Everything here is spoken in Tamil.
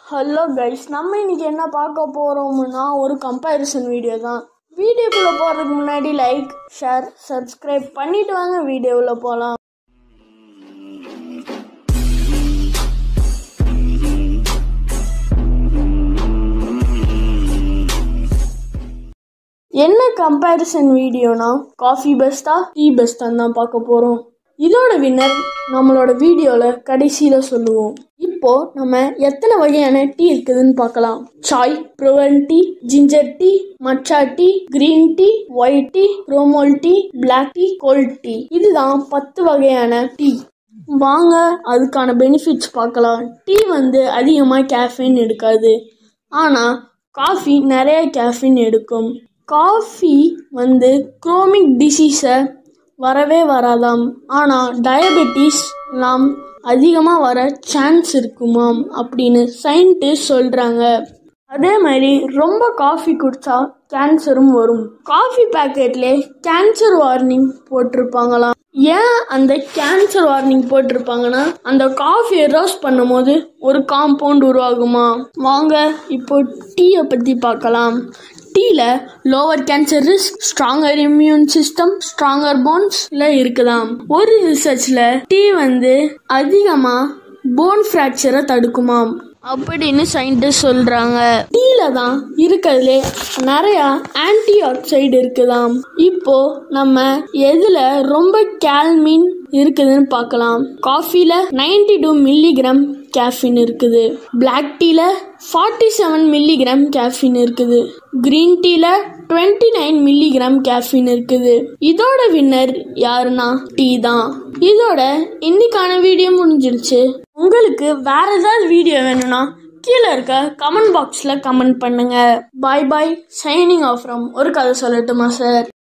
ஹலோ கைஸ் நம்ம இன்னைக்கு என்ன பார்க்க போகிறோம்னா ஒரு கம்பேரிசன் வீடியோ தான் வீடியோக்குள்ளே போகிறதுக்கு முன்னாடி லைக் ஷேர் சப்ஸ்கிரைப் பண்ணிட்டு வாங்க வீடியோவில் போகலாம் என்ன கம்பேரிசன் வீடியோனா காஃபி பெஸ்டா டீ பெஸ்டான்னு தான் பார்க்க போகிறோம் இதோட வின்னர் நம்மளோட வீடியோவில் கடைசியில் சொல்லுவோம் இப்போ நம்ம எத்தனை வகையான டீ இருக்குதுன்னு பார்க்கலாம் chai brown tea ginger tea matcha tea green tea white tea chamomile tea black tea cold tea இதுதான் பத்து வகையான டீ வாங்க அதுக்கான பெனிஃபிட்ஸ் பார்க்கலாம் டீ வந்து அதிகமாக கேஃபீன் எடுக்காது ஆனால் காஃபி நிறைய கேஃபீன் எடுக்கும் காஃபி வந்து குரோமிக் டிசீஸை வரவே வராதாம் ஆனால் டயபெட்டிஸ் எல்லாம் அதிகமாக வர சான்ஸ் இருக்குமாம் அப்படின்னு சயின்டிஸ்ட் சொல்கிறாங்க அதே மாதிரி ரொம்ப காஃபி குடிச்சா கேன்சரும் வரும் காஃபி பேக்கெட்லே கேன்சர் வார்னிங் போட்டிருப்பாங்களாம் ஏன் அந்த கேன்சர் வார்னிங் போட்டிருப்பாங்கன்னா அந்த காஃபியை ரோஸ்ட் பண்ணும்போது ஒரு காம்பவுண்ட் உருவாகுமா வாங்க இப்போ டீயை பற்றி பார்க்கலாம் டீல lower cancer risk stronger immune system stronger போன்ஸ்ல இருக்குதாம் ஒரு ரிசர்ச்ல டீ வந்து அதிகமா போன் ஃப்ராக்சரை தடுக்குமாம் அப்படின்னு சயின்டிஸ்ட் சொல்றாங்க டீல தான் இருக்கிறதுலே நிறைய ஆன்டி ஆக்சைடு இருக்குதாம் இப்போ நம்ம எதுல ரொம்ப கேல்மின் இருக்குதுன்னு பார்க்கலாம் காஃபில நைன்டி டூ மில்லிகிராம் கேஃபின் இருக்குது பிளாக் டீல ஃபார்ட்டி செவன் மில்லிகிராம் கேஃபின் இருக்குது கிரீன் டீல டுவெண்ட்டி நைன் மில்லிகிராம் கேஃபின் இருக்குது இதோட வின்னர் யாருன்னா டீ தான் இதோட இன்னைக்கான வீடியோ முடிஞ்சிருச்சு உங்களுக்கு வேற ஏதாவது வீடியோ வேணும்னா கீழே இருக்க கமெண்ட் பாக்ஸில் கமெண்ட் பண்ணுங்க bye bye signing off from ஒரு கதை சொல்லட்டுமா சார்